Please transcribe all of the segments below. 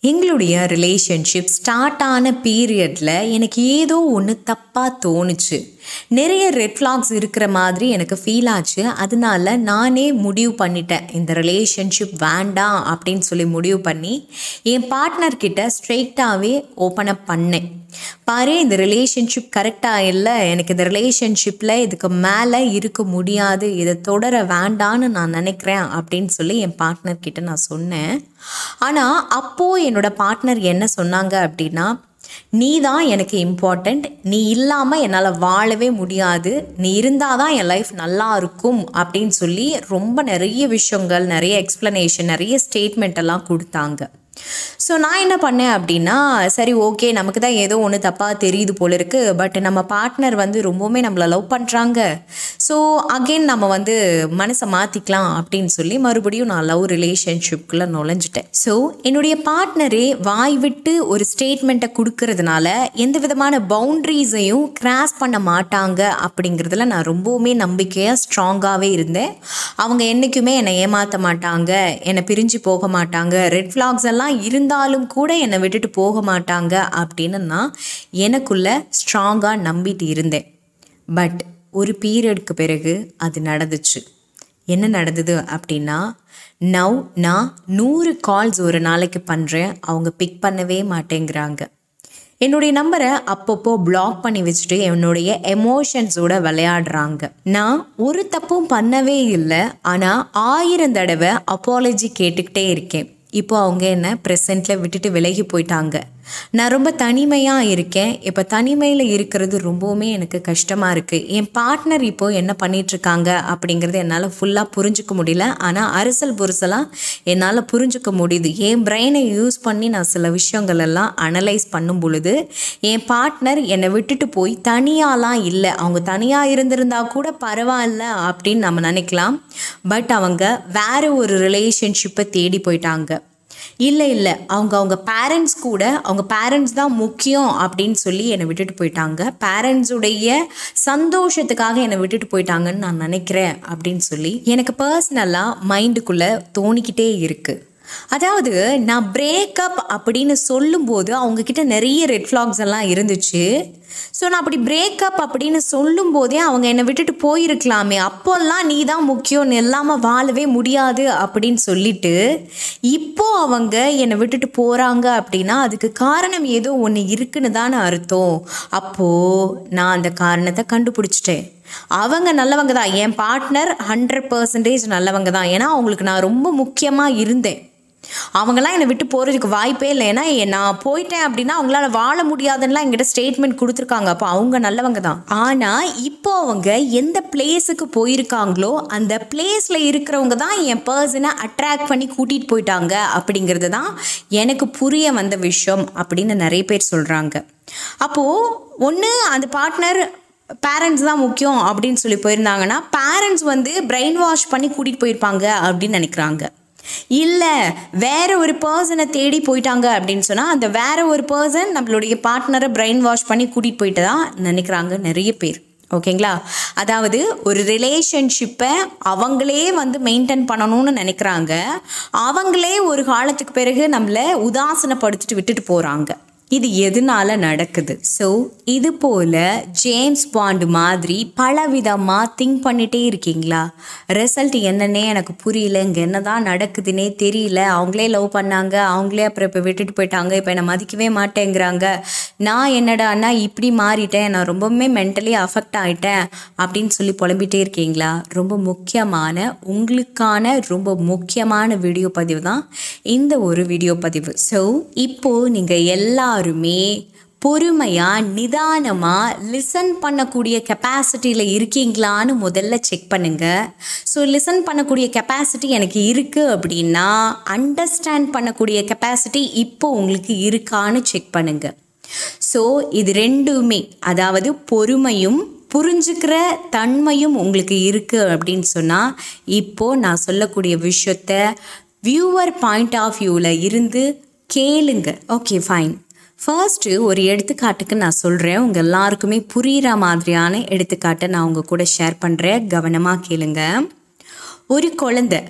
எங்களுடைய relationship start ஆன பீரியடில் எனக்கு ஏதோ ஒன்று தப்பாக தோணுச்சு நிறைய ரெட் ஃப்ளாக்ஸ் இருக்கிற மாதிரி எனக்கு ஃபீல் ஆச்சு அதனால நானே முடிவு பண்ணிட்டேன் இந்த ரிலேஷன்ஷிப் வேண்டாம் அப்படின்னு சொல்லி முடிவு பண்ணி என் பார்ட்னர்கிட்ட ஸ்ட்ரெயிட்டாகவே ஓப்பன் அப் பண்ணேன் பாரு இந்த ரிலேஷன்ஷிப் கரெக்டாக இல்லை எனக்கு இந்த ரிலேஷன்ஷிப்பில் இதுக்கு மேலே இருக்க முடியாது இதை தொடர வேண்டான்னு நான் நினைக்கிறேன் அப்படின்னு சொல்லி என் பார்ட்னர்கிட்ட நான் சொன்னேன் ஆனால் அப்போது என்னோட பார்ட்னர் என்ன சொன்னாங்க அப்படின்னா நீ தான் எனக்கு இம்பார்ட்டண்ட் நீ இல்லாமல் என்னால் வாழவே முடியாது நீ இருந்தால் தான் என் லைஃப் நல்லா இருக்கும் அப்படின்னு சொல்லி ரொம்ப நிறைய விஷயங்கள் நிறைய எக்ஸ்ப்ளனேஷன் நிறைய ஸ்டேட்மெண்ட் எல்லாம் கொடுத்தாங்க ஸோ நான் என்ன பண்ணேன் அப்படின்னா சரி ஓகே நமக்கு தான் ஏதோ ஒன்று தப்பாக தெரியுது போல இருக்குது பட் நம்ம பார்ட்னர் வந்து ரொம்பவுமே நம்மளை லவ் பண்ணுறாங்க ஸோ அகெயின் நம்ம வந்து மனசை மாற்றிக்கலாம் அப்படின்னு சொல்லி மறுபடியும் நான் லவ் ரிலேஷன்ஷிப்குள்ளே நுழைஞ்சிட்டேன் ஸோ என்னுடைய பார்ட்னரே வாய் விட்டு ஒரு ஸ்டேட்மெண்ட்டை கொடுக்கறதுனால எந்த விதமான பவுண்ட்ரிஸையும் கிராஸ் பண்ண மாட்டாங்க அப்படிங்கிறதுல நான் ரொம்பவுமே நம்பிக்கையாக ஸ்ட்ராங்காகவே இருந்தேன் அவங்க என்றைக்குமே என்னை ஏமாற்ற மாட்டாங்க என்னை பிரிஞ்சு போக மாட்டாங்க ரெட் ஃப்ளாக்ஸ் எல்லாம் இருந்தாலும் கூட என்னை விட்டுட்டு போக மாட்டாங்க அப்படின்னு நான் எனக்குள்ள ஸ்ட்ராங்காக நம்பிட்டு இருந்தேன் பட் ஒரு பீரியடுக்கு பிறகு அது நடந்துச்சு என்ன நடந்தது அப்படின்னா நவ் நான் நூறு கால்ஸ் ஒரு நாளைக்கு பண்ணுறேன் அவங்க பிக் பண்ணவே மாட்டேங்கிறாங்க என்னுடைய நம்பரை அப்பப்போ பிளாக் பண்ணி வச்சுட்டு என்னுடைய எமோஷன்ஸோட விளையாடுறாங்க நான் ஒரு தப்பும் பண்ணவே இல்லை ஆனால் ஆயிரம் தடவை அப்பாலஜி கேட்டுக்கிட்டே இருக்கேன் இப்போ அவங்க என்ன ப்ரெசண்ட்டில் விட்டுட்டு விலகி போயிட்டாங்க நான் ரொம்ப தனிமையாக இருக்கேன் இப்போ தனிமையில் இருக்கிறது ரொம்பவுமே எனக்கு கஷ்டமாக இருக்குது என் பார்ட்னர் இப்போ என்ன பண்ணிகிட்ருக்காங்க அப்படிங்கிறது என்னால் ஃபுல்லாக புரிஞ்சுக்க முடியல ஆனால் அரசல் புரிசலாக என்னால் புரிஞ்சுக்க முடியுது என் பிரெயினை யூஸ் பண்ணி நான் சில விஷயங்கள் எல்லாம் அனலைஸ் பண்ணும் பொழுது என் பார்ட்னர் என்னை விட்டுட்டு போய் தனியாலாம் இல்லை அவங்க தனியாக இருந்திருந்தா கூட பரவாயில்ல அப்படின்னு நம்ம நினைக்கலாம் பட் அவங்க வேற ஒரு ரிலேஷன்ஷிப்பை தேடி போயிட்டாங்க இல்லை இல்லை அவங்க அவங்க பேரண்ட்ஸ் கூட அவங்க பேரண்ட்ஸ் தான் முக்கியம் அப்படின்னு சொல்லி என்னை விட்டுட்டு போயிட்டாங்க பேரண்ட்ஸுடைய சந்தோஷத்துக்காக என்னை விட்டுட்டு போயிட்டாங்கன்னு நான் நினைக்கிறேன் அப்படின்னு சொல்லி எனக்கு பர்சனலாக மைண்டுக்குள்ளே தோணிக்கிட்டே இருக்குது அதாவது நான் பிரேக்கப் அப்படின்னு சொல்லும்போது அவங்கக்கிட்ட நிறைய ரெட் ஃப்ளாக்ஸ் எல்லாம் இருந்துச்சு ஸோ நான் அப்படி பிரேக்கப் அப்படின்னு சொல்லும்போதே அவங்க என்னை விட்டுட்டு போயிருக்கலாமே அப்போல்லாம் நீ தான் முக்கியம் நீ இல்லாமல் வாழவே முடியாது அப்படின்னு சொல்லிட்டு இப்போ அவங்க என்னை விட்டுட்டு போகிறாங்க அப்படின்னா அதுக்கு காரணம் ஏதோ ஒன்று இருக்குன்னு தானே அர்த்தம் அப்போது நான் அந்த காரணத்தை கண்டுபிடிச்சிட்டேன் அவங்க நல்லவங்க தான் என் பார்ட்னர் ஹண்ட்ரட் பர்சன்டேஜ் நல்லவங்க தான் ஏன்னா அவங்களுக்கு நான் ரொம்ப முக்கியமாக இருந்தேன் அவங்கெல்லாம் என்னை விட்டு போகிறதுக்கு வாய்ப்பே இல்லை ஏன்னா நான் போயிட்டேன் அப்படின்னா அவங்களால வாழ முடியாதுன்னெலாம் எங்கிட்ட ஸ்டேட்மெண்ட் கொடுத்துருக்காங்க அப்போ அவங்க நல்லவங்க தான் ஆனால் இப்போ அவங்க எந்த பிளேஸுக்கு போயிருக்காங்களோ அந்த பிளேஸில் இருக்கிறவங்க தான் என் பர்சனை அட்ராக்ட் பண்ணி கூட்டிகிட்டு போயிட்டாங்க அப்படிங்கிறது தான் எனக்கு புரிய வந்த விஷயம் அப்படின்னு நிறைய பேர் சொல்கிறாங்க அப்போது ஒன்று அந்த பார்ட்னர் பேரண்ட்ஸ் தான் முக்கியம் அப்படின்னு சொல்லி போயிருந்தாங்கன்னா பேரண்ட்ஸ் வந்து பிரெயின் வாஷ் பண்ணி கூட்டிகிட்டு போயிருப்பாங்க அப்படின்னு நினைக்கிறாங்க இல்லை வேற ஒரு பர்சனை தேடி போயிட்டாங்க அப்படின்னு சொன்னால் அந்த வேற ஒரு பர்சன் நம்மளுடைய பார்ட்னரை பிரெயின் வாஷ் பண்ணி கூட்டிகிட்டு போயிட்டு தான் நினைக்கிறாங்க நிறைய பேர் ஓகேங்களா அதாவது ஒரு ரிலேஷன்ஷிப்பை அவங்களே வந்து மெயின்டைன் பண்ணணும்னு நினைக்கிறாங்க அவங்களே ஒரு காலத்துக்கு பிறகு நம்மளை உதாசனப்படுத்திட்டு விட்டுட்டு போகிறாங்க இது எதனால நடக்குது ஸோ இது போல் ஜேம்ஸ் பாண்டு மாதிரி பலவிதமாக திங்க் பண்ணிகிட்டே இருக்கீங்களா ரிசல்ட் என்னன்னே எனக்கு புரியல இங்கே என்ன தான் நடக்குதுன்னே தெரியல அவங்களே லவ் பண்ணாங்க அவங்களே அப்புறம் இப்போ விட்டுட்டு போயிட்டாங்க இப்போ என்னை மதிக்கவே மாட்டேங்கிறாங்க நான் என்னடான்னா இப்படி மாறிட்டேன் நான் ரொம்பவுமே மென்டலி அஃபெக்ட் ஆகிட்டேன் அப்படின்னு சொல்லி புலம்பிகிட்டே இருக்கீங்களா ரொம்ப முக்கியமான உங்களுக்கான ரொம்ப முக்கியமான வீடியோ பதிவு தான் இந்த ஒரு வீடியோ பதிவு ஸோ இப்போது நீங்கள் எல்லாருமே பொறுமையாக நிதானமாக லிசன் பண்ணக்கூடிய கெப்பாசிட்டியில் இருக்கீங்களான்னு முதல்ல செக் பண்ணுங்கள் ஸோ லிசன் பண்ணக்கூடிய கெப்பாசிட்டி எனக்கு இருக்குது அப்படின்னா அண்டர்ஸ்டாண்ட் பண்ணக்கூடிய கெப்பாசிட்டி இப்போ உங்களுக்கு இருக்கான்னு செக் பண்ணுங்கள் ஸோ இது ரெண்டுமே அதாவது பொறுமையும் புரிஞ்சுக்கிற தன்மையும் உங்களுக்கு இருக்குது அப்படின்னு சொன்னால் இப்போது நான் சொல்லக்கூடிய விஷயத்த வியூவர் பாயிண்ட் ஆஃப் வியூவில் இருந்து கேளுங்க ஓகே ஃபைன் ஃபர்ஸ்ட்டு ஒரு எடுத்துக்காட்டுக்கு நான் சொல்கிறேன் உங்கள் எல்லாருக்குமே புரிகிற மாதிரியான எடுத்துக்காட்டை நான் உங்கள் கூட ஷேர் பண்ணுறேன் கவனமாக கேளுங்க ஒரு குழந்தை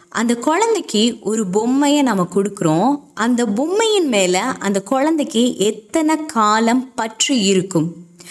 அந்த குழந்தைக்கு ஒரு பொம்மையை நம்ம கொடுக்குறோம் அந்த பொம்மையின் மேலே அந்த குழந்தைக்கு எத்தனை காலம் பற்று இருக்கும்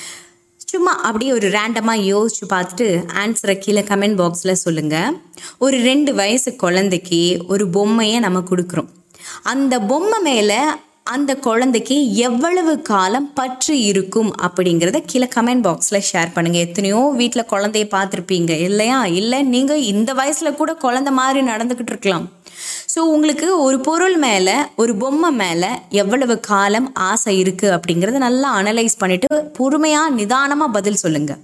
சும்மா அப்படியே ஒரு ரேண்டமாக யோசிச்சு பார்த்துட்டு ஆன்சரை கீழே கமெண்ட் பாக்ஸில் சொல்லுங்கள் ஒரு ரெண்டு வயசு குழந்தைக்கு ஒரு பொம்மையை நம்ம கொடுக்குறோம் அந்த பொம்மை மேலே அந்த குழந்தைக்கு எவ்வளவு காலம் பற்று இருக்கும் அப்படிங்கிறத கீழே கமெண்ட் பாக்ஸில் ஷேர் பண்ணுங்கள் எத்தனையோ வீட்டில் குழந்தைய பார்த்துருப்பீங்க இல்லையா இல்லை நீங்கள் இந்த வயசில் கூட குழந்தை மாதிரி நடந்துக்கிட்டு இருக்கலாம் ஸோ உங்களுக்கு ஒரு பொருள் மேலே ஒரு பொம்மை மேலே எவ்வளவு காலம் ஆசை இருக்குது அப்படிங்கிறத நல்லா அனலைஸ் பண்ணிவிட்டு பொறுமையாக நிதானமாக பதில் சொல்லுங்கள்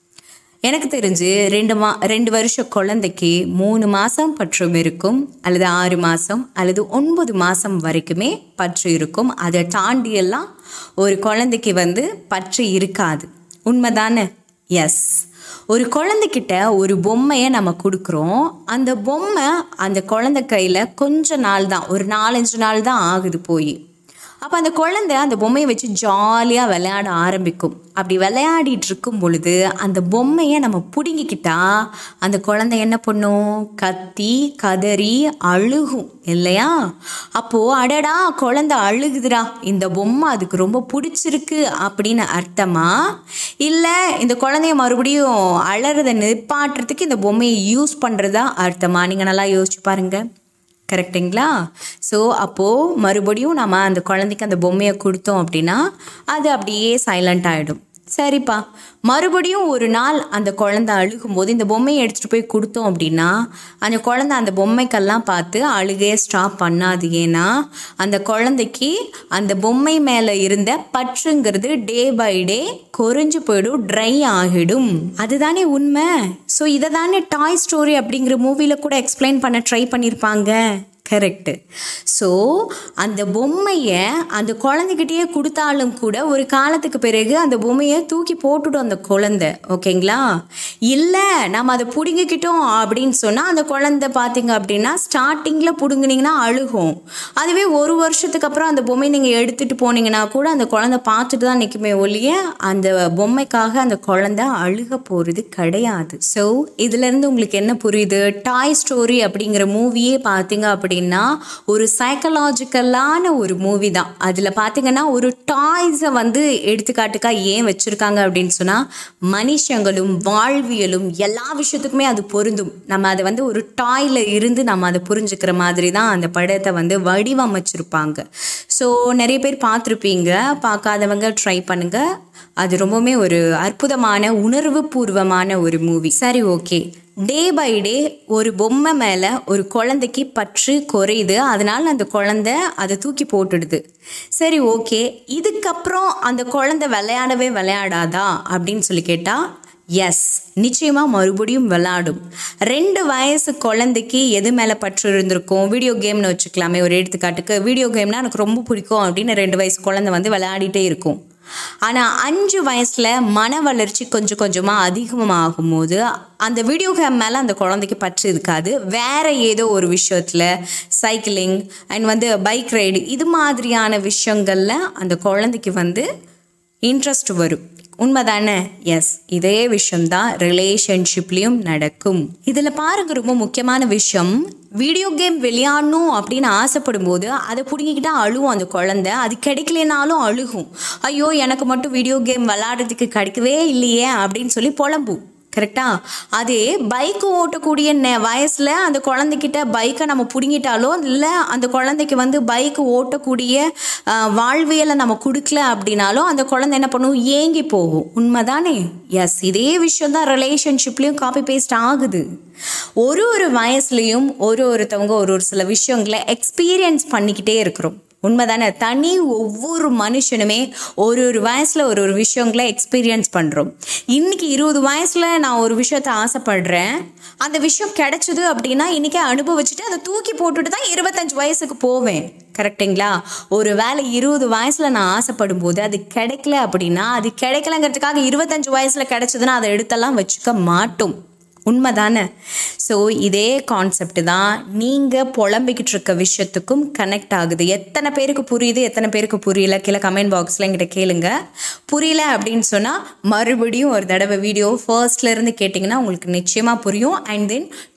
எனக்கு தெரிஞ்சு ரெண்டு மா ரெண்டு வருஷ குழந்தைக்கு மூணு மாதம் பற்றும் இருக்கும் அல்லது ஆறு மாதம் அல்லது ஒன்பது மாதம் வரைக்குமே பற்று இருக்கும் அதை தாண்டியெல்லாம் ஒரு குழந்தைக்கு வந்து பற்று இருக்காது உண்மைதானே எஸ் ஒரு குழந்தைக்கிட்ட ஒரு பொம்மையை நம்ம கொடுக்குறோம் அந்த பொம்மை அந்த குழந்தை கையில் கொஞ்ச நாள் தான் ஒரு நாலஞ்சு நாள் தான் ஆகுது போய் அப்போ அந்த குழந்தை அந்த பொம்மையை வச்சு ஜாலியாக விளையாட ஆரம்பிக்கும் அப்படி விளையாடிட்டு இருக்கும் பொழுது அந்த பொம்மையை நம்ம பிடுங்கிக்கிட்டா அந்த குழந்தை என்ன பண்ணும் கத்தி கதறி அழுகும் இல்லையா அப்போது அடடா குழந்தை அழுகுதுடா இந்த பொம்மை அதுக்கு ரொம்ப பிடிச்சிருக்கு அப்படின்னு அர்த்தமா இல்லை இந்த குழந்தைய மறுபடியும் அழறதை நிப்பாட்டுறதுக்கு இந்த பொம்மையை யூஸ் பண்ணுறதா அர்த்தமா நீங்கள் நல்லா யோசிச்சு பாருங்கள் கரெக்டுங்களா ஸோ அப்போது மறுபடியும் நம்ம அந்த குழந்தைக்கு அந்த பொம்மையை கொடுத்தோம் அப்படின்னா அது அப்படியே சைலண்ட் ஆகிடும் சரிப்பா மறுபடியும் ஒரு நாள் அந்த குழந்தை அழுகும்போது இந்த பொம்மையை எடுத்துகிட்டு போய் கொடுத்தோம் அப்படின்னா அந்த குழந்தை அந்த பொம்மைக்கெல்லாம் பார்த்து அழுகையை ஸ்டாப் பண்ணாது ஏன்னா அந்த குழந்தைக்கு அந்த பொம்மை மேலே இருந்த பற்றுங்கிறது டே பை டே குறைஞ்சு போயிடும் ட்ரை ஆகிடும் அதுதானே உண்மை ஸோ இதை தானே டாய் ஸ்டோரி அப்படிங்கிற மூவியில் கூட எக்ஸ்பிளைன் பண்ண ட்ரை பண்ணியிருப்பாங்க கரெக்டு ஸோ அந்த பொம்மையை அந்த குழந்தைகிட்டயே கொடுத்தாலும் கூட ஒரு காலத்துக்கு பிறகு அந்த பொம்மையை தூக்கி போட்டுடும் அந்த குழந்தை ஓகேங்களா இல்லை நம்ம அதை பிடுங்கிக்கிட்டோம் அப்படின்னு சொன்னால் அந்த குழந்தை பார்த்தீங்க அப்படின்னா ஸ்டார்டிங்கில் பிடுங்குனீங்கன்னா அழுகும் அதுவே ஒரு வருஷத்துக்கு அப்புறம் அந்த பொம்மையை நீங்கள் எடுத்துகிட்டு போனீங்கன்னா கூட அந்த குழந்தை பார்த்துட்டு தான் நிற்குமே ஒழிய அந்த பொம்மைக்காக அந்த குழந்தை அழுக போகிறது கிடையாது ஸோ இதுலேருந்து உங்களுக்கு என்ன புரியுது டாய் ஸ்டோரி அப்படிங்கிற மூவியே பார்த்தீங்க அப்படி அப்படின்னா ஒரு சைக்கலாஜிக்கலான ஒரு மூவி தான் அதில் பார்த்தீங்கன்னா ஒரு டாய்ஸை வந்து எடுத்துக்காட்டுக்காக ஏன் வச்சுருக்காங்க அப்படின்னு சொன்னால் மனுஷங்களும் வாழ்வியலும் எல்லா விஷயத்துக்குமே அது பொருந்தும் நம்ம அதை வந்து ஒரு டாயில் இருந்து நம்ம அதை புரிஞ்சுக்கிற மாதிரி தான் அந்த படத்தை வந்து வடிவமைச்சிருப்பாங்க ஸோ நிறைய பேர் பார்த்துருப்பீங்க பார்க்காதவங்க ட்ரை பண்ணுங்கள் அது ரொம்பவுமே ஒரு அற்புதமான உணர்வு பூர்வமான ஒரு மூவி சரி ஓகே டே பை டே ஒரு பொம்மை மேலே ஒரு குழந்தைக்கு பற்று குறையுது அதனால் அந்த குழந்தை அதை தூக்கி போட்டுடுது சரி ஓகே இதுக்கப்புறம் அந்த குழந்தை விளையாடவே விளையாடாதா அப்படின்னு சொல்லி கேட்டால் எஸ் நிச்சயமாக மறுபடியும் விளாடும் ரெண்டு வயசு குழந்தைக்கு எது மேலே பற்று இருந்திருக்கும் வீடியோ கேம்னு வச்சுக்கலாமே ஒரு எடுத்துக்காட்டுக்கு வீடியோ கேம்னா எனக்கு ரொம்ப பிடிக்கும் அப்படின்னு ரெண்டு வயசு குழந்தை வந்து விளையாடிட்டே இருக்கும் ஆனால் அஞ்சு வயசில் மன வளர்ச்சி கொஞ்சம் கொஞ்சமாக அதிகமாகும் போது அந்த வீடியோ கேம் மேலே அந்த குழந்தைக்கு பற்று இருக்காது வேறு ஏதோ ஒரு விஷயத்தில் சைக்கிளிங் அண்ட் வந்து பைக் ரைடு இது மாதிரியான விஷயங்களில் அந்த குழந்தைக்கு வந்து இன்ட்ரெஸ்ட் வரும் உண்மைதானே எஸ் இதே விஷயம்தான் ரிலேஷன்ஷிப்லேயும் நடக்கும் இதில் பாருங்க ரொம்ப முக்கியமான விஷயம் வீடியோ கேம் விளையாடணும் அப்படின்னு ஆசைப்படும் போது அதை பிடிங்கிக்கிட்டா அழுவும் அந்த குழந்தை அது கிடைக்கலனாலும் அழுகும் ஐயோ எனக்கு மட்டும் வீடியோ கேம் விளாடுறதுக்கு கிடைக்கவே இல்லையே அப்படின்னு சொல்லி புலம்பும் கரெக்டா அதே பைக் ஓட்டக்கூடிய நெ வயசில் அந்த குழந்தைகிட்ட பைக்கை நம்ம பிடுங்கிட்டாலோ இல்லை அந்த குழந்தைக்கு வந்து பைக் ஓட்டக்கூடிய ஆஹ், வாழ்வியலை நம்ம கொடுக்கல அப்படின்னாலும் அந்த குழந்தை என்ன பண்ணும் ஏங்கி போகும் உண்மைதானே எஸ் இதே விஷயம் தான் ரிலேஷன்ஷிப்லேயும் காப்பி பேஸ்ட் ஆகுது ஒரு ஒரு வயசுலேயும் ஒரு ஒருத்தவங்க ஒரு ஒரு சில விஷயங்களை எக்ஸ்பீரியன்ஸ் பண்ணிக்கிட்டே இருக்கிறோம் உண்மைதானே தனி ஒவ்வொரு மனுஷனுமே ஒரு ஒரு வயசில் ஒரு ஒரு விஷயங்களை எக்ஸ்பீரியன்ஸ் பண்ணுறோம் இன்னைக்கு இருபது வயசில் நான் ஒரு விஷயத்த ஆசைப்படுறேன் அந்த விஷயம் கிடைச்சது அப்படின்னா இன்றைக்கே அனுபவிச்சுட்டு அதை தூக்கி போட்டுட்டு தான் இருபத்தஞ்சு வயசுக்கு போவேன் கரெக்டுங்களா ஒரு வேலை இருபது வயசில் நான் ஆசைப்படும் போது அது கிடைக்கல அப்படின்னா அது கிடைக்கலங்கிறதுக்காக இருபத்தஞ்சு வயசில் கிடைச்சதுன்னா அதை எடுத்தெல்லாம் வச்சுக்க மாட்டோம் உண்மைதானே ஸோ இதே கான்செப்ட் தான் நீங்கள் புலம்பிக்கிட்டு இருக்க விஷயத்துக்கும் கனெக்ட் ஆகுது எத்தனை பேருக்கு புரியுது எத்தனை பேருக்கு புரியல கீழே கமெண்ட் பாக்ஸில் என்கிட்ட கேளுங்க புரியல அப்படின்னு சொன்னால் மறுபடியும் ஒரு தடவை வீடியோ ஃபர்ஸ்ட்லேருந்து கேட்டிங்கன்னா உங்களுக்கு நிச்சயமாக புரியும் அண்ட் தென்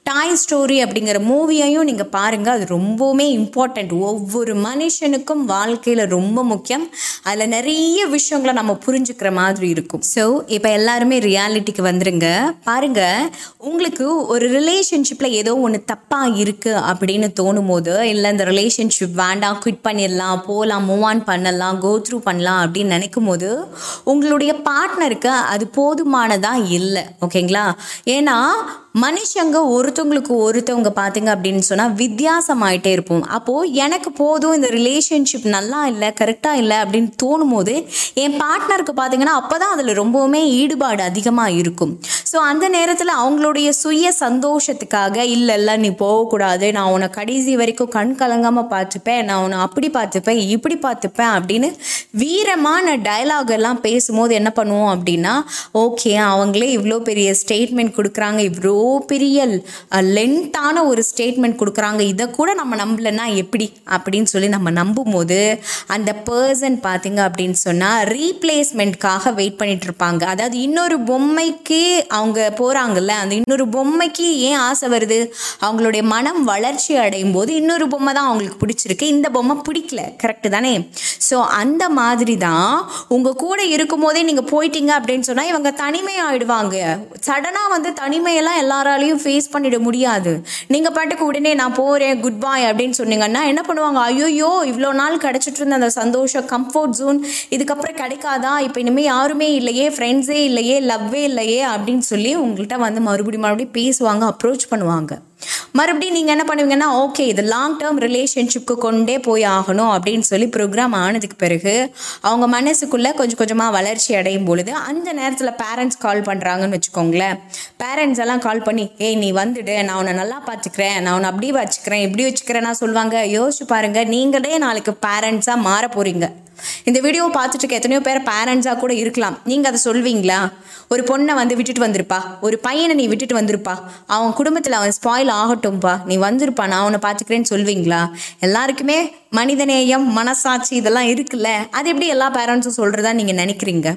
டாய் ஸ்டோரி அப்படிங்கிற மூவியையும் நீங்கள் பாருங்கள் அது ரொம்பவுமே இம்பார்ட்டண்ட் ஒவ்வொரு மனுஷனுக்கும் வாழ்க்கையில் ரொம்ப முக்கியம் அதில் நிறைய விஷயங்களை நம்ம புரிஞ்சுக்கிற மாதிரி இருக்கும் ஸோ இப்போ எல்லாருமே ரியாலிட்டிக்கு வந்துருங்க பாருங்க உங்களுக்கு ஒரு ரிலேஷன்ஷிப்பில் ஏதோ ஒன்று தப்பாக இருக்குது அப்படின்னு தோணும் போது இல்லை இந்த ரிலேஷன்ஷிப் வேண்டாம் குவிட் பண்ணிடலாம் போகலாம் மூவ் ஆன் பண்ணலாம் கோ த்ரூ பண்ணலாம் அப்படின்னு நினைக்கும் போது உங்களுடைய பார்ட்னருக்கு அது போதுமானதாக இல்லை ஓகேங்களா ஏன்னா மனுஷங்க ஒருத்தவங்களுக்கு ஒருத்தவங்க பார்த்தீங்க அப்படின்னு சொன்னால் வித்தியாசமாயிட்டே இருப்போம் அப்போது எனக்கு போதும் இந்த ரிலேஷன்ஷிப் நல்லா இல்லை கரெக்டாக இல்லை அப்படின்னு தோணும் போது என் பார்ட்னருக்கு பார்த்தீங்கன்னா அப்போ தான் அதில் ரொம்பவுமே ஈடுபாடு அதிகமாக இருக்கும் ஸோ அந்த நேரத்தில் அவங்களுடைய சுய சந்தோஷத்துக்காக இல்லை இல்லை நீ போகக்கூடாது நான் உன்னை கடைசி வரைக்கும் கண் கலங்காமல் பார்த்துப்பேன் நான் உன்னை அப்படி பார்த்துப்பேன் இப்படி பார்த்துப்பேன் அப்படின்னு வீரமான டயலாக் எல்லாம் பேசும்போது என்ன பண்ணுவோம் அப்படின்னா ஓகே அவங்களே இவ்வளோ பெரிய ஸ்டேட்மெண்ட் கொடுக்குறாங்க இவ்வளோ பெரிய லென்த்தான ஒரு ஸ்டேட்மெண்ட் கொடுக்குறாங்க இதை கூட நம்ம நம்பலைன்னா எப்படி அப்படின்னு சொல்லி நம்ம நம்பும்போது அந்த பர்சன் பார்த்தீங்க அப்படின்னு சொன்னால் ரீப்ளேஸ்மெண்ட்காக வெயிட் பண்ணிட்டு இருப்பாங்க அதாவது இன்னொரு பொம்மைக்கு அவங்க போகிறாங்கல்ல அந்த இன்னொரு பொம்மைக்கு ஏன் ஆசை வருது அவங்களுடைய மனம் வளர்ச்சி அடையும் போது இன்னொரு பொம்மை தான் அவங்களுக்கு பிடிச்சிருக்கு இந்த பொம்மை பிடிக்கல கரெக்டு தானே ஸோ அந்த மாதிரி தான் உங்கள் கூட இருக்கும்போதே நீங்கள் போயிட்டீங்க அப்படின்னு சொன்னால் இவங்க தனிமை ஆயிடுவாங்க சடனாக வந்து தனிமையெல்லாம் எல்லாராலையும் ஃபேஸ் பண்ணிட முடியாது நீங்கள் பாட்டுக்கு உடனே நான் போகிறேன் குட் பாய் அப்படின்னு சொன்னீங்கன்னா என்ன பண்ணுவாங்க ஐயோயோ இவ்வளோ நாள் கிடச்சிட்டு இருந்த அந்த சந்தோஷம் கம்ஃபர்ட் ஜோன் இதுக்கப்புறம் கிடைக்காதா இப்போ இனிமேல் யாருமே இல்லையே ஃப்ரெண்ட்ஸே இல்லையே லவ்வே இல்லையே அப்படின்னு சொல்லி உங்கள்கிட்ட வந்து மறுபடியும் மறுபடியும் பேசுவாங்க அப்ரோச் பண்ணுவாங்க மறுபடியும் நீங்கள் என்ன பண்ணுவீங்கன்னா ஓகே இது லாங் டேர்ம் ரிலேஷன்ஷிப்க்கு கொண்டே போய் ஆகணும் அப்படின்னு சொல்லி ப்ரோக்ராம் ஆனதுக்கு பிறகு அவங்க மனசுக்குள்ளே கொஞ்சம் கொஞ்சமாக வளர்ச்சி அடையும் பொழுது அந்த நேரத்தில் பேரண்ட்ஸ் கால் பண்ணுறாங்கன்னு வச்சுக்கோங்களேன் பேரண்ட்ஸ் எல்லாம் கால் பண்ணி ஏய் நீ வந்துடு நான் உன்னை நல்லா பார்த்துக்கிறேன் நான் உன்னை அப்படி வச்சுக்கிறேன் இப்படி வச்சுக்கிறேன்னா சொல்லுவாங்க யோசிச்சு பாருங்க நீங்களே நாளைக்கு பேரண்ட்ஸாக மாற போகிறீங்க இந்த வீடியோவை பார்த்துட்டு இருக்க எத்தனையோ பேர் பேரண்ட்ஸாக கூட இருக்கலாம் நீங்கள் அதை சொல்வீங்களா ஒரு பொண்ணை வந்து விட்டுட்டு வந்திருப்பா ஒரு பையனை நீ விட்டுட்டு வந்திருப்பா அவன் குடும்பத்தில் அவன் ஸ்பாயில் ஆகட்டும்ப்பா நீ வந்திருப்பா நான் அவனை பார்த்துக்கிறேன்னு சொல்வீங்களா எல்லாருக்குமே மனிதநேயம் மனசாட்சி இதெல்லாம் இருக்குல்ல அது எப்படி எல்லா பேரண்ட்ஸும் சொல்கிறதா நீங்கள் நினைக்கிறீங்க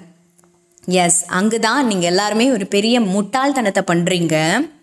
எஸ் அங்கே தான் நீங்கள் எல்லாருமே ஒரு பெரிய முட்டாள்தனத்தை பண்ணுறீங்க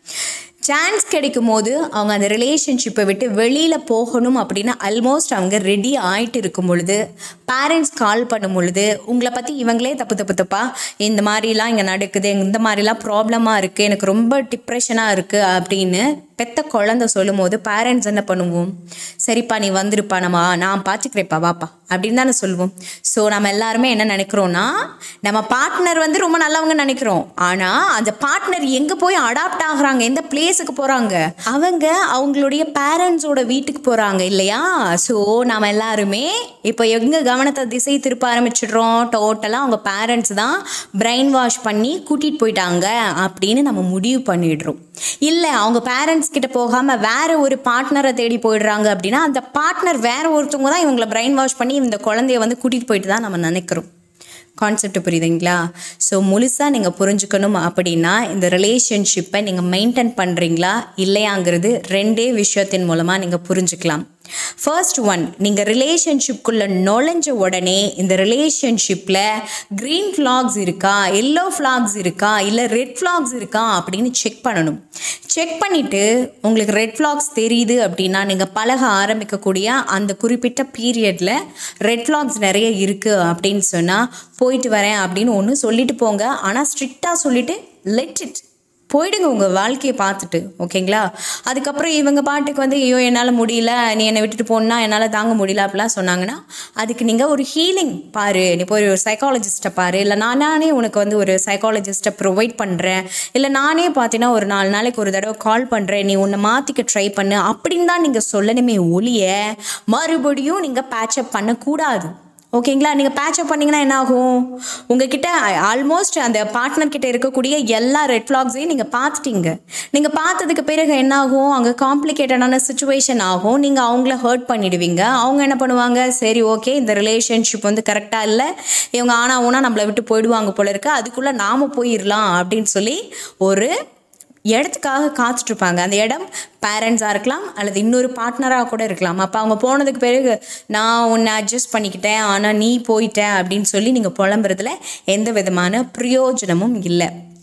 சான்ஸ் கிடைக்கும் போது அவங்க அந்த ரிலேஷன்ஷிப்பை விட்டு வெளியில் போகணும் அப்படின்னா ஆல்மோஸ்ட் அவங்க ரெடி ஆகிட்டு இருக்கும் பொழுது பேரண்ட்ஸ் கால் பண்ணும் பொழுது உங்களை பற்றி இவங்களே தப்பு தப்பு தப்பா இந்த மாதிரிலாம் இங்கே நடக்குது இந்த மாதிரிலாம் ப்ராப்ளமாக இருக்குது எனக்கு ரொம்ப டிப்ரெஷனாக இருக்குது அப்படின்னு பெத்த குழந்தை சொல்லும் போது பேரண்ட்ஸ் என்ன பண்ணுவோம் சரிப்பா நீ வந்துருப்பா நம்ம நான் பார்த்துக்கிறேப்பா வாப்பா அப்படின்னு தானே சொல்லுவோம் ஸோ நம்ம எல்லாருமே என்ன நினைக்கிறோன்னா நம்ம பார்ட்னர் வந்து ரொம்ப நல்லவங்க நினைக்கிறோம் ஆனால் அந்த பார்ட்னர் எங்கே போய் அடாப்ட் ஆகுறாங்க எந்த பிளேஸுக்கு போகிறாங்க அவங்க அவங்களுடைய பேரண்ட்ஸோட வீட்டுக்கு போகிறாங்க இல்லையா ஸோ நாம் எல்லாருமே இப்போ எங்கே கவனத்தை திசை திருப்ப ஆரம்பிச்சிடுறோம் டோட்டலாக அவங்க பேரண்ட்ஸ் தான் பிரெயின் வாஷ் பண்ணி கூட்டிகிட்டு போயிட்டாங்க அப்படின்னு நம்ம முடிவு பண்ணிடுறோம் இல்லை அவங்க பேரண்ட்ஸ் கிட்ட போகாமல் வேற ஒரு பார்ட்னரை தேடி போயிடுறாங்க அப்படின்னா அந்த பார்ட்னர் வேற ஒருத்தவங்க தான் இவங்களை பிரெயின் வாஷ் பண்ணி இந்த குழந்தைய வந்து கூட்டிகிட்டு போயிட்டு தான் நம்ம நினைக்கிறோம் கான்செப்ட் புரியுதுங்களா ஸோ முழுசாக நீங்கள் புரிஞ்சுக்கணும் அப்படின்னா இந்த ரிலேஷன்ஷிப்பை நீங்கள் மெயின்டைன் பண்ணுறீங்களா இல்லையாங்கிறது ரெண்டே விஷயத்தின் மூலமாக நீங்கள் புரிஞ்சுக்கலாம் ஃபர்ஸ்ட் ஒன் நீங்கள் ரிலேஷன்ஷிப்குள்ளே நுழைஞ்ச உடனே இந்த ரிலேஷன்ஷிப்பில் க்ரீன் ஃப்ளாக்ஸ் இருக்கா எல்லோ ஃப்ளாக்ஸ் இருக்கா இல்லை ரெட் ஃப்ளாக்ஸ் இருக்கா அப்படின்னு செக் பண்ணணும் செக் பண்ணிவிட்டு உங்களுக்கு ரெட் ஃப்ளாக்ஸ் தெரியுது அப்படின்னா நீங்கள் பழக ஆரம்பிக்கக்கூடிய அந்த குறிப்பிட்ட பீரியடில் ரெட் ஃப்ளாக்ஸ் நிறைய இருக்குது அப்படின்னு சொன்னால் போயிட்டு வரேன் அப்படின்னு ஒன்று சொல்லிட்டு போங்க ஆனால் ஸ்ட்ரிக்டாக சொல்லிவிட்டு லெட் இட் போயிடுங்க உங்கள் வாழ்க்கையை பார்த்துட்டு ஓகேங்களா அதுக்கப்புறம் இவங்க பாட்டுக்கு வந்து ஐயோ என்னால் முடியல நீ என்னை விட்டுட்டு போனா என்னால் தாங்க முடியல அப்படிலாம் சொன்னாங்கன்னா அதுக்கு நீங்கள் ஒரு ஹீலிங் பாரு நீ போய் ஒரு சைக்காலஜிஸ்ட்டை பாரு இல்லை நானே உனக்கு வந்து ஒரு சைக்காலஜிஸ்ட்டை ப்ரொவைட் பண்ணுறேன் இல்லை நானே பார்த்தீங்கன்னா ஒரு நாலு நாளைக்கு ஒரு தடவை கால் பண்ணுறேன் நீ உன்னை மாற்றிக்க ட்ரை பண்ணு அப்படின்னு தான் நீங்கள் சொல்லணுமே ஒழிய மறுபடியும் நீங்கள் பேச்சப் பண்ணக்கூடாது ஓகேங்களா நீங்கள் பேச்சப் பண்ணிங்கன்னா என்ன ஆகும் உங்ககிட்ட ஆல்மோஸ்ட் அந்த பார்ட்னர் கிட்ட இருக்கக்கூடிய எல்லா ரெட் ஃப்ளாக்ஸையும் நீங்கள் பார்த்துட்டீங்க நீங்கள் பார்த்ததுக்கு பிறகு என்ன ஆகும் அங்கே காம்ப்ளிகேட்டடான சுச்சுவேஷன் ஆகும் நீங்கள் அவங்கள ஹர்ட் பண்ணிடுவீங்க அவங்க என்ன பண்ணுவாங்க சரி ஓகே இந்த ரிலேஷன்ஷிப் வந்து கரெக்டாக இல்லை இவங்க ஆனா ஊனா நம்மளை விட்டு போயிடுவாங்க போல இருக்கு அதுக்குள்ளே நாம் போயிடலாம் அப்படின்னு சொல்லி ஒரு இடத்துக்காக காத்துட்ருப்பாங்க அந்த இடம் பேரண்ட்ஸாக இருக்கலாம் அல்லது இன்னொரு பார்ட்னராக கூட இருக்கலாம் அப்போ அவங்க போனதுக்கு பிறகு நான் உன்னை அட்ஜஸ்ட் பண்ணிக்கிட்டேன் ஆனால் நீ போயிட்ட அப்படின்னு சொல்லி நீங்கள் புலம்புறதுல எந்த விதமான பிரயோஜனமும் இல்லை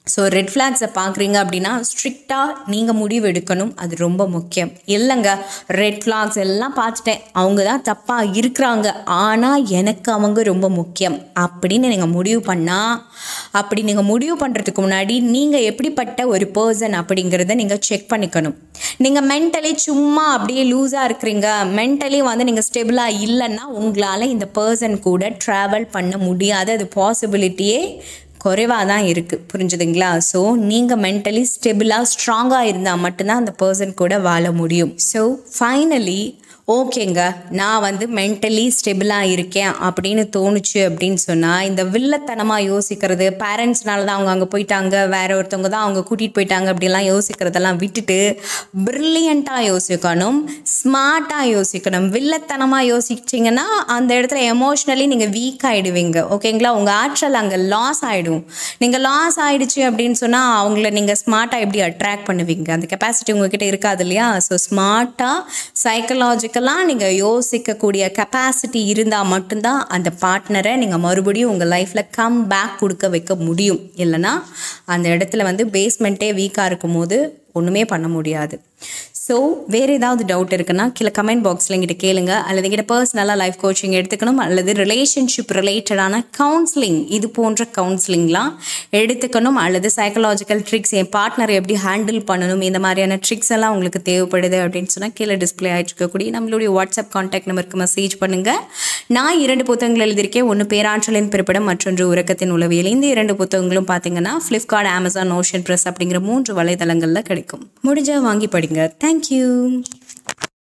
ஸோ ரெட் ஃப்ளாக்ஸை பார்க்குறீங்க அப்படின்னா ஸ்ட்ரிக்டாக நீங்கள் முடிவு எடுக்கணும் அது ரொம்ப முக்கியம் இல்லைங்க ரெட் ஃப்ளாக்ஸ் எல்லாம் பார்த்துட்டேன் அவங்க தான் தப்பாக இருக்கிறாங்க ஆனால் எனக்கு அவங்க ரொம்ப முக்கியம் அப்படின்னு நீங்கள் முடிவு பண்ணால் அப்படி நீங்கள் முடிவு பண்ணுறதுக்கு முன்னாடி நீங்கள் எப்படிப்பட்ட ஒரு பர்சன் அப்படிங்கிறத நீங்கள் செக் பண்ணிக்கணும் நீங்கள் மென்டலி சும்மா அப்படியே லூஸாக இருக்கிறீங்க மென்டலி வந்து நீங்கள் ஸ்டெபிளாக இல்லைன்னா உங்களால் இந்த பர்சன் கூட ட்ராவல் பண்ண முடியாது அது பாசிபிலிட்டியே குறைவாக தான் இருக்குது புரிஞ்சுதுங்களா ஸோ நீங்கள் மென்டலி ஸ்டெபிளாக ஸ்ட்ராங்காக இருந்தால் மட்டும்தான் அந்த பர்சன் கூட வாழ முடியும் ஸோ ஃபைனலி ஓகேங்க நான் வந்து மென்டலி ஸ்டெபிளாக இருக்கேன் அப்படின்னு தோணுச்சு அப்படின்னு சொன்னால் இந்த வில்லத்தனமாக யோசிக்கிறது பேரண்ட்ஸ்னால தான் அவங்க அங்கே போயிட்டாங்க வேற ஒருத்தவங்க தான் அவங்க கூட்டிகிட்டு போயிட்டாங்க அப்படிலாம் யோசிக்கிறதெல்லாம் விட்டுட்டு ப்ரில்லியண்ட்டாக யோசிக்கணும் ஸ்மார்ட்டாக யோசிக்கணும் வில்லத்தனமாக யோசிச்சிங்கன்னா அந்த இடத்துல எமோஷ்னலி நீங்கள் வீக் ஆகிடுவீங்க ஓகேங்களா உங்கள் ஆற்றல் அங்கே லாஸ் ஆகிடும் நீங்கள் லாஸ் ஆகிடுச்சு அப்படின்னு சொன்னால் அவங்கள நீங்கள் ஸ்மார்ட்டாக எப்படி அட்ராக்ட் பண்ணுவீங்க அந்த கெப்பாசிட்டி உங்ககிட்ட இருக்காது இல்லையா ஸோ ஸ்மார்ட்டாக சைக்கலாஜிக்கலாக நீங்கள் யோசிக்கக்கூடிய கெப்பாசிட்டி இருந்தால் மட்டும்தான் அந்த பார்ட்னரை நீங்கள் மறுபடியும் உங்கள் லைஃப்பில் கம் பேக் கொடுக்க வைக்க முடியும் இல்லைன்னா அந்த இடத்துல வந்து பேஸ்மெண்ட்டே வீக்காக இருக்கும் போது ஒன்றுமே பண்ண முடியாது ஸோ வேறு ஏதாவது டவுட் இருக்குன்னா கீழே கமெண்ட் பாக்ஸில் எங்கிட்ட கேளுங்க அல்லது எங்கிட்ட பர்சனலாக லைஃப் கோச்சிங் எடுத்துக்கணும் அல்லது ரிலேஷன்ஷிப் ரிலேட்டடான கவுன்சிலிங் இது போன்ற கவுன்சிலிங்லாம் எடுத்துக்கணும் அல்லது சைக்கலாஜிக்கல் ட்ரிக்ஸ் என் பார்ட்னர் எப்படி ஹேண்டில் பண்ணணும் இந்த மாதிரியான ட்ரிக்ஸ் எல்லாம் உங்களுக்கு தேவைப்படுது அப்படின்னு சொன்னால் கீழே டிஸ்பிளே ஆகிட்டு இருக்கக்கூடிய நம்மளுடைய வாட்ஸ்அப் கான்டாக்ட் நம்பருக்கு மெசேஜ் பண்ணுங்கள் நான் இரண்டு புத்தகங்கள் எழுதியிருக்கேன் ஒன்று பேராற்றலின் பிறப்பிடம் மற்றொன்று உறக்கத்தின் உளவியல் இந்த இரண்டு புத்தகங்களும் பார்த்தீங்கன்னா ஃப்ளிப்கார்ட் அமேசான் ஓஷன் ப்ரெஸ் அப்படிங்கிற மூன்று வலைதளங்களில் கிடைக்கும் முடிஞ்சால் வாங்கி படிங்க தேங்க்யூ